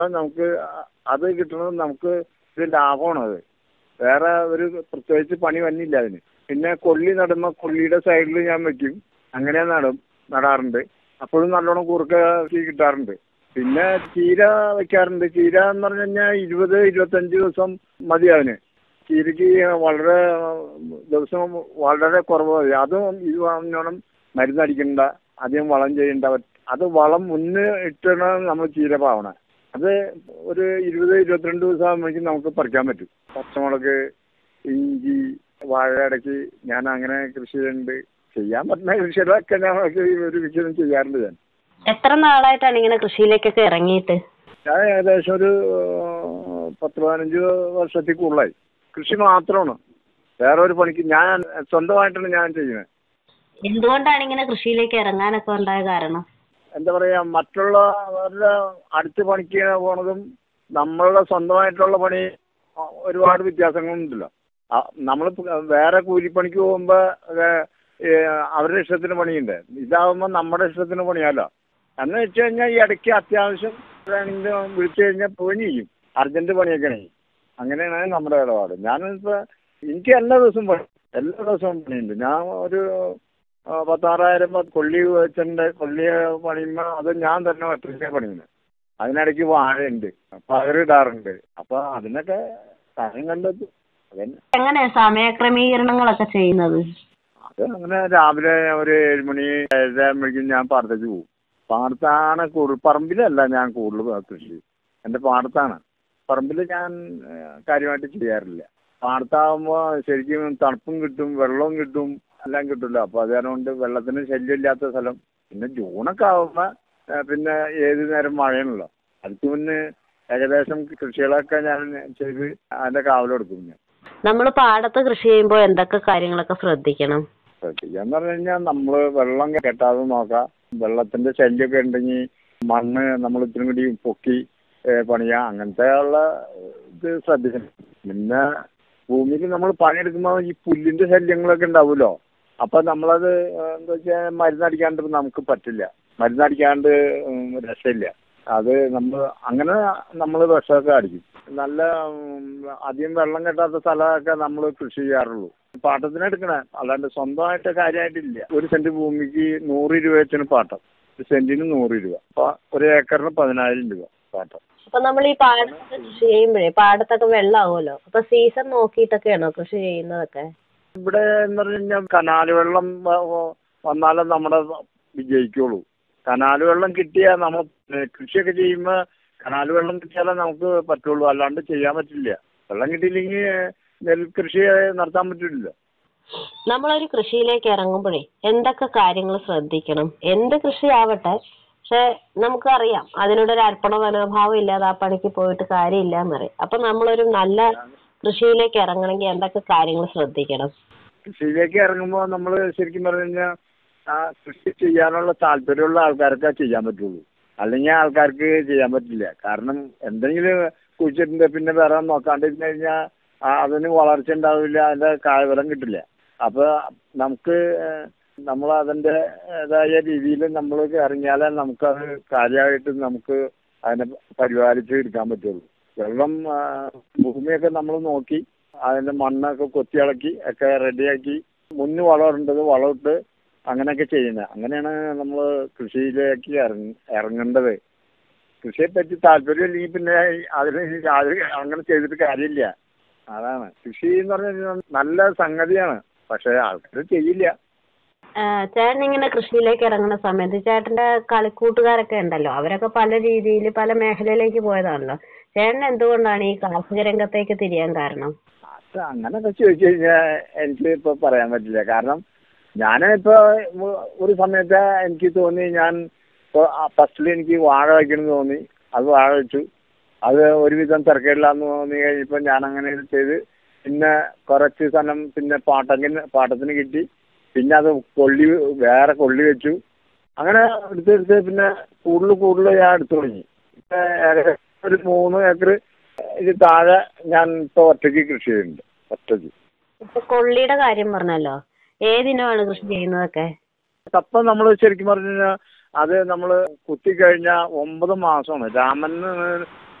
നമുക്ക് അത് കിട്ടുന്നത് നമുക്ക് ഒരു ലാഭമാണ് അത് വേറെ ഒരു പ്രത്യേകിച്ച് പണി വന്നില്ല അതിന് പിന്നെ കൊള്ളി നടുമ്പോൾ കൊള്ളിയുടെ സൈഡിൽ ഞാൻ വെക്കും അങ്ങനെ നടും നടാറുണ്ട് അപ്പോഴും നല്ലോണം കൂർക്ക കിട്ടാറുണ്ട് പിന്നെ ചീര വെക്കാറുണ്ട് ചീര എന്ന് പറഞ്ഞു കഴിഞ്ഞാൽ ഇരുപത് ഇരുപത്തഞ്ച് ദിവസം മതി അതിന് ചീരയ്ക്ക് വളരെ ദിവസം വളരെ കുറവ് മതി അതും ഇത് പറഞ്ഞോണം മരുന്നടിക്കണ്ട അധികം വളം ചെയ്യണ്ട അത് വളം മുന്നേ ഇട്ടാണ് നമ്മൾ ചീര പാവണേ അത് ഒരു ഇരുപത് ഇരുപത്തിരണ്ട് ദിവസം ആകുമ്പോഴേക്കും നമുക്ക് പറിക്കാൻ പറ്റും പച്ചമുളക് ഇഞ്ചി വാഴ ഇടയ്ക്ക് ഞാൻ അങ്ങനെ കൃഷി ചെയ്യുന്നുണ്ട് ചെയ്യാൻ പറ്റുന്ന കൃഷികളൊക്കെ ഞാൻ ഒരു കൃഷിയും ചെയ്യാറുണ്ട് ഞാൻ എത്ര നാളായിട്ടാണ് ഇങ്ങനെ കൃഷിയിലേക്കൊക്കെ ഇറങ്ങിയിട്ട് ഞാൻ ഏകദേശം ഒരു ഏഹ്, പത്ത് പതിനഞ്ച് വർഷത്തിൽ കൂടുതലായി കൃഷി മാത്രമാണ് വേറെ ഒരു പണിക്ക് ഞാൻ സ്വന്തമായിട്ടാണ് ഞാൻ ചെയ്യുന്നത് എന്തുകൊണ്ടാണ് ഇങ്ങനെ കൃഷിയിലേക്ക് ഇറങ്ങാനൊക്കെ ഉണ്ടായ കാരണം എന്താ പറയാ മറ്റുള്ളവരുടെ അടുത്ത് പണിക്ക് പോണതും നമ്മളുടെ സ്വന്തമായിട്ടുള്ള പണി ആ, ഒരുപാട് വ്യത്യാസങ്ങളുണ്ടല്ലോ നമ്മൾ വേറെ കൂലിപ്പണിക്ക് പോകുമ്പോ അത്, ഏ, അവരുടെ ഇഷ്ടത്തിന് പണിയുണ്ട് ഇതാവുമ്പോ നമ്മുടെ ഇഷ്ടത്തിന് പണിയാലോ എന്ന് വെച്ച് കഴിഞ്ഞാൽ ഈ ഇടയ്ക്ക് അത്യാവശ്യം വേണമെങ്കിൽ വിളിച്ചു കഴിഞ്ഞാൽ പോയി ചെയ്യും അർജന്റ് പണിയൊക്കെ ആണെങ്കിൽ അങ്ങനെയാണ് നമ്മുടെ ഇടപാട് ഞാനിപ്പോ എനിക്ക് എല്ലാ ദിവസവും പണി എല്ലാ ദിവസവും പണിയുണ്ട് ഞാൻ ഒരു ആ, പത്താറായിരം പത്ത് കൊള്ളി വെച്ചിട്ടുണ്ട് കൊള്ളി പണിയുമ്പോൾ അത് ഞാൻ തന്നെ ഒറ്റയ്ക്ക് പണിയുന്നത് അതിനിടയ്ക്ക് വാഴയുണ്ട് പയറിടാറുണ്ട് അപ്പൊ അതിനൊക്കെ സമയം കണ്ടെത്തും അതന്നെ എങ്ങനെയാ സമയക്രമീകരണങ്ങളൊക്കെ ചെയ്യുന്നത് അത് അങ്ങനെ രാവിലെ ഒരു ഏഴ് മണി ഏഴരയാകുമ്പോഴേക്കും ഞാൻ പാടത്തേക്ക് പോകും പാടത്താണ് കൂടുതൽ പറമ്പിലല്ല ഞാൻ കൂടുതൽ കൃഷി എൻ്റെ പാടത്താണ് പറമ്പിൽ ഞാൻ ഏഹ്, കാര്യമായിട്ട് ചെയ്യാറില്ല പാടത്താകുമ്പോൾ ശരിക്കും തണുപ്പും കിട്ടും വെള്ളവും കിട്ടും എല്ലാം കിട്ടില്ല അപ്പോൾ അത് കാരണം കൊണ്ട് വെള്ളത്തിന് ശല്യമില്ലാത്ത സ്ഥലം പിന്നെ ജൂണൊക്കെ ആകുമ്പോൾ പിന്നെ ഏത് നേരം മഴയാണല്ലോ അതിന് മുന്നേ ഏകദേശം കൃഷികളൊക്കെ ഞാൻ ചെയ്ത് അതിൻ്റെ കാവലെടുക്കും ഞാൻ നമ്മൾ പാടത്ത് കൃഷി ചെയ്യുമ്പോൾ എന്തൊക്കെ കാര്യങ്ങളൊക്കെ ശ്രദ്ധിക്കണം ചെയ്യാന്ന് പറഞ്ഞു കഴിഞ്ഞാൽ നമ്മൾ വെള്ളം കെട്ടാതെ നോക്കാം വെള്ളത്തിന്റെ ശല്യമൊക്കെ ഉണ്ടെങ്കിൽ മണ്ണ് നമ്മൾ ഇത്തിരി കൂടി പൊക്കി ഏ, പണിയാം അങ്ങനത്തെ ഉള്ള ഇത് ശ്രദ്ധിക്കണം പിന്നെ ഭൂമിയിൽ നമ്മൾ പണിയെടുക്കുമ്പോൾ ഈ പുല്ലിന്റെ ശല്യങ്ങളൊക്കെ ഉണ്ടാവുമല്ലോ അപ്പൊ നമ്മളത് ഏ, എന്താ വെച്ചാൽ മരുന്നടിക്കാണ്ട് നമുക്ക് പറ്റില്ല മരുന്നടിക്കാണ്ട് ഉം, രക്ഷയില്ല അത് നമ്മൾ അങ്ങനെ നമ്മൾ വിഷമൊക്കെ അടിക്കും നല്ല ഉം, അധികം വെള്ളം കെട്ടാത്ത സ്ഥലമൊക്കെ നമ്മൾ കൃഷി ചെയ്യാറുള്ളൂ പാട്ടത്തിന് എടുക്കണേ അല്ലാണ്ട് സ്വന്തമായിട്ട് കാര്യമായിട്ടില്ല ഒരു സെന്റ് ഭൂമിക്ക് നൂറ് രൂപ വെച്ചാണ് പാട്ടം ഒരു സെന്റിന് നൂറ് രൂപ അപ്പൊ ഒരു ഏക്കറിന് പതിനായിരം രൂപ പാട്ടം അപ്പൊ നമ്മൾ ഈ പാടത്തൊക്കെ കൃഷി ചെയ്യുമ്പോഴേ പാടത്തൊക്കെ വെള്ളമാവുമല്ലോ അപ്പൊ സീസൺ നോക്കിയിട്ടൊക്കെയാണോ കൃഷി ചെയ്യുന്നതൊക്കെ ഇവിടെ എന്ന് പറഞ്ഞു കഴിഞ്ഞാൽ കനാല് വെള്ളം വ- വ- വന്നാലേ നമ്മുടെ വിജയിക്കുള്ളൂ കനാല് വെള്ളം കിട്ടിയാൽ നമ്മൾ കൃഷിയൊക്കെ ചെയ്യുമ്പോൾ കനാല് വെള്ളം കിട്ടിയാലേ നമുക്ക് പറ്റുള്ളൂ അല്ലാണ്ട് ചെയ്യാൻ പറ്റില്ല വെള്ളം കിട്ടിയില്ലെങ്കിൽ നെൽകൃഷി നടത്താൻ പറ്റില്ല നമ്മളൊരു കൃഷിയിലേക്ക് ഇറങ്ങുമ്പോഴേ എന്തൊക്കെ കാര്യങ്ങൾ ശ്രദ്ധിക്കണം എന്ത് കൃഷി ആവട്ടെ പക്ഷെ നമുക്കറിയാം അതിനോട് ഒരു അർപ്പണ മനോഭാവം ഇല്ലാതെ ആ പണിക്ക് പോയിട്ട് കാര്യമില്ല എന്നറിയാം അപ്പൊ നമ്മളൊരു നല്ല കൃഷിയിലേക്ക് ഇറങ്ങണമെങ്കിൽ എന്തൊക്കെ കാര്യങ്ങൾ ശ്രദ്ധിക്കണം കൃഷിയിലേക്ക് ഇറങ്ങുമ്പോൾ നമ്മൾ ശരിക്കും പറഞ്ഞു കഴിഞ്ഞാൽ ആ കൃഷി ചെയ്യാനുള്ള താല്പര്യമുള്ള ആൾക്കാർക്കേ ചെയ്യാൻ പറ്റുള്ളൂ അല്ലെങ്കിൽ ആൾക്കാർക്ക് ചെയ്യാൻ പറ്റില്ല കാരണം എന്തെങ്കിലും കുഴിച്ചിട്ടുണ്ട് പിന്നെ വേറെ നോക്കാണ്ടിരുന്ന് കഴിഞ്ഞാൽ അതിന് വളർച്ച ഉണ്ടാവില്ല അതിന്റെ കായഫലം കിട്ടില്ല അപ്പൊ നമുക്ക് നമ്മൾ അതിന്റെ ഏതായ രീതിയിൽ നമ്മൾ ഇറങ്ങിയാലേ നമുക്കത് കാര്യമായിട്ട് നമുക്ക് അതിനെ പരിപാലിച്ച് എടുക്കാൻ പറ്റുള്ളൂ വെള്ളം ആ, ഭൂമിയൊക്കെ നമ്മൾ നോക്കി അതിന്റെ മണ്ണൊക്കെ കൊത്തിയിളക്കി ഒക്കെ റെഡിയാക്കി മുന്ന് വളമിടേണ്ടത് വളമിട്ട് അങ്ങനെയൊക്കെ ചെയ്യുന്നത് അങ്ങനെയാണ് നമ്മൾ കൃഷിയിലേക്ക് ഇറങ്ങ ഇറങ്ങേണ്ടത് കൃഷിയെ പറ്റി താല്പര്യം ഇല്ലെങ്കിൽ പിന്നെ അതിന് യാതൊരു അങ്ങനെ ചെയ്തിട്ട് കാര്യമില്ല അതാണ് കൃഷി എന്ന് പറഞ്ഞാൽ നല്ല സംഗതിയാണ് പക്ഷെ ആൾക്കാർ ചെയ്യില്ല ആ, ചേട്ടൻ ഇങ്ങനെ കൃഷിയിലേക്ക് ഇറങ്ങുന്ന സമയത്ത് ചേട്ടന്റെ കളിക്കൂട്ടുകാരൊക്കെ ഉണ്ടല്ലോ അവരൊക്കെ പല രീതിയിൽ പല മേഖലയിലേക്ക് പോയതാണല്ലോ ചേട്ടൻ എന്തുകൊണ്ടാണ് ഈ കാർഷിക രംഗത്തേക്ക് തിരിയാൻ കാരണം അത് അങ്ങനൊക്കെ ചോദിച്ചു കഴിഞ്ഞാൽ എനിക്ക് ഇപ്പൊ പറയാൻ പറ്റില്ല കാരണം ഞാൻ ഇപ്പൊ ഒരു സമയത്ത് എനിക്ക് തോന്നി ഞാൻ ഇപ്പൊ ഫസ്റ്റിൽ എനിക്ക് വാഴ വയ്ക്കണമെന്ന് തോന്നി അത് വാഴ വെച്ചു അത് ഒരുവിധം തിരക്കില്ലാന്ന് തോന്നി കഴിഞ്ഞപ്പോൾ ഞാൻ അങ്ങനെ ചെയ്ത് പിന്നെ കുറച്ച് സ്ഥലം പിന്നെ പാട്ടത്തിന് പാട്ടത്തിന് കിട്ടി പിന്നെ അത് കൊള്ളി വേറെ കൊള്ളി വെച്ചു അങ്ങനെ എടുത്തെടുത്ത് പിന്നെ കൂടുതൽ കൂടുതൽ ഞാൻ എടുത്തു തുടങ്ങി ഇപ്പൊ ഏകദേശം ഒരു മൂന്ന് ഏക്കർ ഇത് താഴെ ഞാൻ ഇപ്പൊ ഒറ്റയ്ക്ക് കൃഷി ചെയ്യുന്നുണ്ട് ഒറ്റയ്ക്ക് ഇപ്പൊ കൊള്ളിയുടെ കാര്യം പറഞ്ഞല്ലോ ഏതിനമാണ് കൃഷി ചെയ്യുന്നതൊക്കെ കപ്പ നമ്മൾ ശരിക്കും പറഞ്ഞു കഴിഞ്ഞാൽ അത് നമ്മൾ കുത്തിക്കഴിഞ്ഞാൽ ഒമ്പത് മാസമാണ് രാമന്